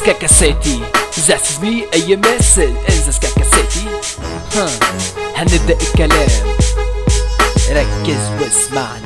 سكاكا سيتي That's me اي مثل انزل سكاكا سيتي ها هنبدأ الكلام ركز واسمعني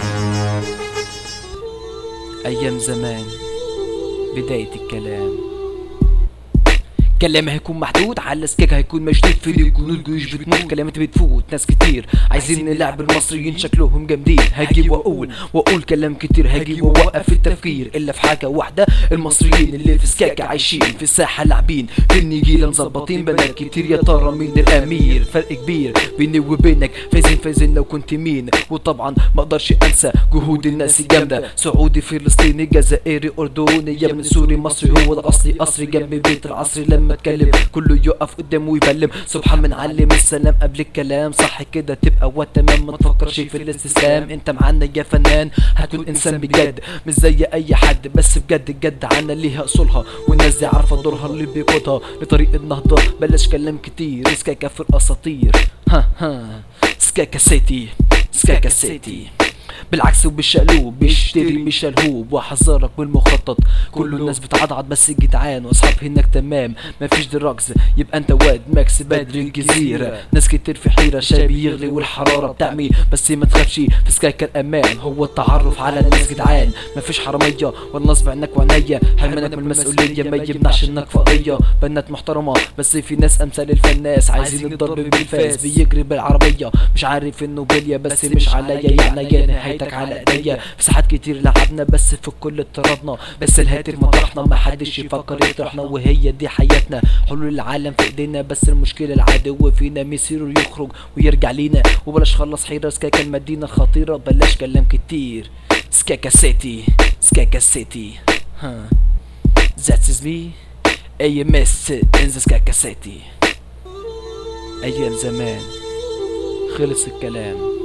ايام زمان بداية الكلام كلامي هيكون محدود على سكاك هيكون مشدود في الجنود جيوش بتموت كلمات بتفوت ناس كتير عايزين نلعب المصريين شكلهم جامدين هاجي واقول واقول كلام كتير هاجي واوقف التفكير الا في حاجه واحده المصريين اللي في سكاكا عايشين في الساحه لاعبين في النجيله مظبطين بنات كتير يا ترى مين الامير فرق كبير بيني وبينك فايزين فايزين لو كنت مين وطبعا ما اقدرش انسى جهود الناس الجامده سعودي فلسطيني جزائري اردني يمني سوري مصري هو الاصلي قصري جنب بيت العصر لما اتكلم كله يقف قدامه ويبلم سبحان من علم السلام قبل الكلام صح كده تبقى وتمام ما تفكرش في الاستسلام انت معانا يا فنان هتكون انسان بجد مش زي اي حد بس بجد الجد عنا ليها اصولها والناس دي عارفه دورها اللي بيقودها لطريق النهضه بلاش كلام كتير سكاكا في الاساطير ها ها سكاكا سيتي سكاكا سيتي بالعكس وبالشقلوب بيشتري مش الهوب وحذرك من المخطط كل الناس بتعضعض بس جدعان واصحاب هناك تمام مفيش دراجز يبقى انت واد ماكس بدر الجزيرة ناس كتير في حيرة شاي بيغلي والحرارة بتعمي بس ما تخافش في سكايك الامان هو التعرف على الناس جدعان مفيش حرامية ولا نصب عينك وعينيا حرمانك من المسؤولية ما يمنعش انك فقية بنات محترمة بس في ناس امثال الفناس عايزين الضرب بالفاس بيجري بالعربية مش عارف انه بلية بس مش عليا يعني يا نهايتك على ايديا في ساعات كتير لعبنا بس في الكل اضطربنا بس الهاتف مطرحنا ما حدش يفكر يطرحنا وهي دي حياتنا حلول العالم في ايدينا بس المشكلة العدو فينا مصيره يخرج ويرجع لينا وبلاش خلص حيرة سكاكا المدينة الخطيرة بلاش كلام كتير سكاكا سيتي سكاكا سيتي ها That is me AMS in the سكاكا سيتي أيام زمان خلص الكلام